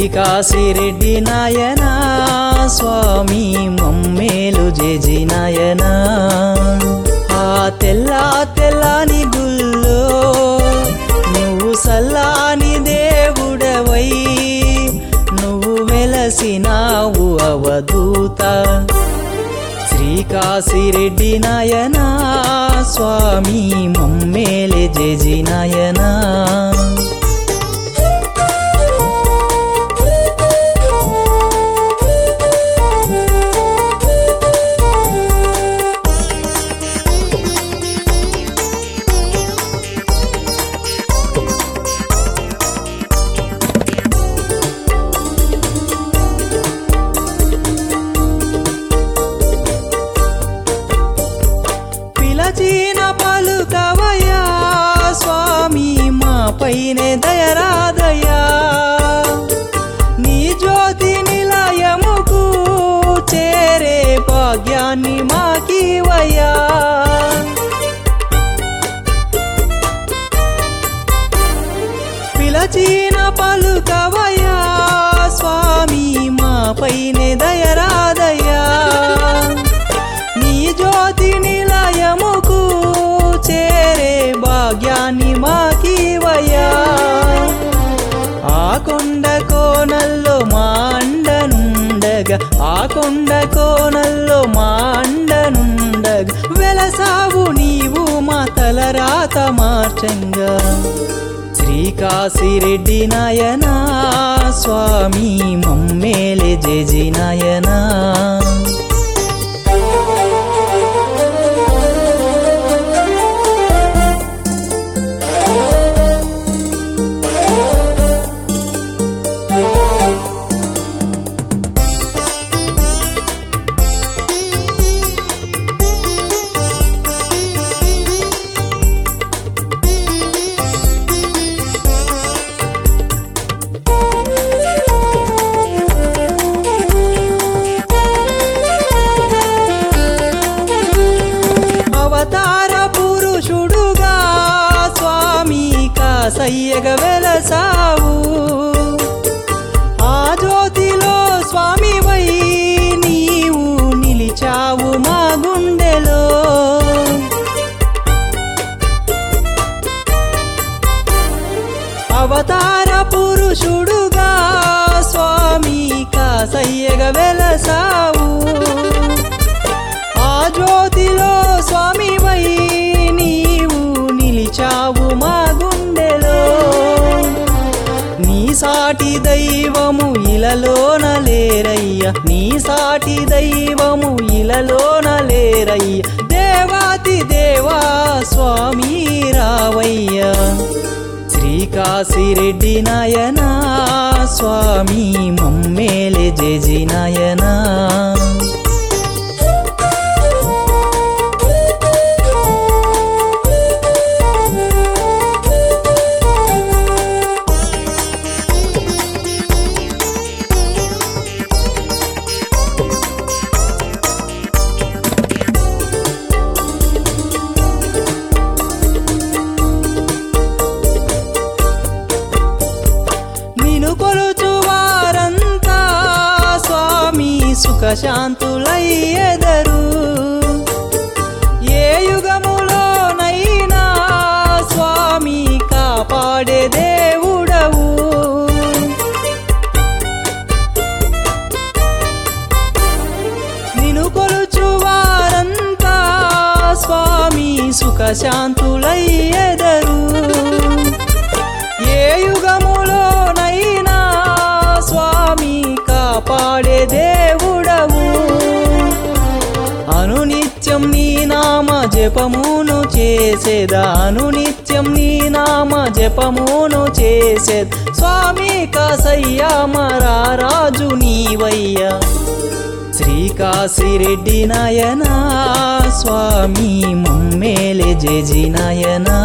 శ్రీకాశిరెడ్డి నాయన స్వామి మమ్మేలు జేజి నాయన ఆ తెల్ల తెల్లని గుల్లో నువ్వు సల్లాని దేవుడవై నువ్వు వెలసినావు అవధూత శ్రీకాశిరెడ్డి నాయన స్వామి మమ్మేలే జేజి నాయనా పిలచిన పలుకవయ్యా స్వామి మా పైనే దయరాదయ్యా నీ జ్యోతి నిలయముకు చేరే భాగ్యాన్ని మాకివయ్యా పిలచిన పలుకవయ్యా స్వామి మా పైనే దయరాదయ్యా నీ జ్యోతి నిలయముకు చేరే భాగ్యాన్ని మాకివయ్యా ఆ కొండ కోనల్లో మా అండనుండగా ఆ కొండ కోనల్లో మా అండనుండగా వెలసావు నీవు మా తలరాత మార్చంగా శ్రీకాశిరెడ్డి నాయనా స్వామి మమ్మేలే జేజి నాయనా అవతార పురుషుడుగా స్వామి కాసయ్యగా వెలసావు ఆ జ్యోతిలో స్వామివై నీవు నిలిచావు మా గుండెలో అవతార పురుషుడుగా స్వామి కాసయ్యగా వెలసావు ఆ జ్యోతిలో స్వామివై నీవు నిలిచావు మా గుండెలో నీ సాటి దైవము ఇలలోన లేరయ్య నీ సాటి దైవము ఇలలోన లేరయ్య దేవాతి దేవా స్వామి రావయ్యా శ్రీకాశిరెడ్డి నాయనా స్వామి మమ్మేలే జేజి నాయనా నిను కొలుచు వారంతా స్వామి సుఖశాంతులయ్యెదరు ఏ యుగములోనైనా స్వామి కాపాడే దేవుడవు నిను కొలుచు వారంతా స్వామి సుఖశాంతులయ్యెదరు ఏ యుగములోనైనా స్వామి కాపాడే దేవుడవు అనునిత్యం నీ నామ జపమును చేసేదా అనునిత్యం నీ నామ జపమును చేసేద్ స్వామి కాసయ్యా మరారాజు నీవయ్యా శ్రీకాశిరెడ్డి నాయనా స్వామి మమ్మేలే జేజి నాయనా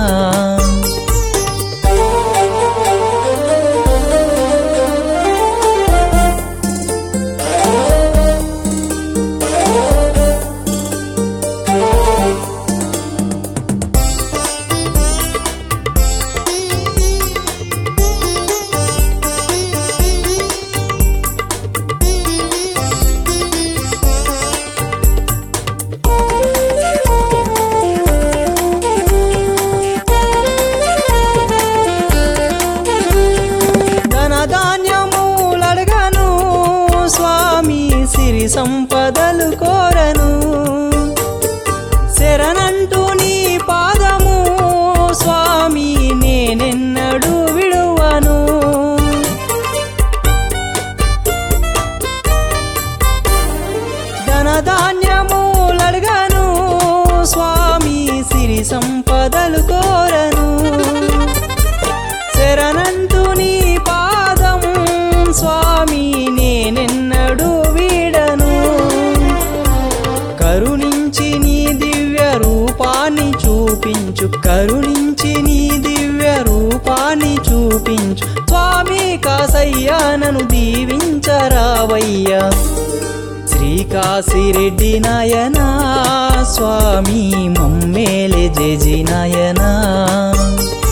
సంపదలు కోరను శరణంటూ నీ పాదం స్వామి నేనెన్నడూ వీడను కరుణించి నీ దివ్య రూపాన్ని చూపించు కరుణించి నీ దివ్య రూపాన్ని చూపించు స్వామి కాసయ్యా నన్ను దీవించరావయ్యా శ్రీకాశిరెడ్డి నాయనా స్వామి మమ్మేలే జేజి నాయనా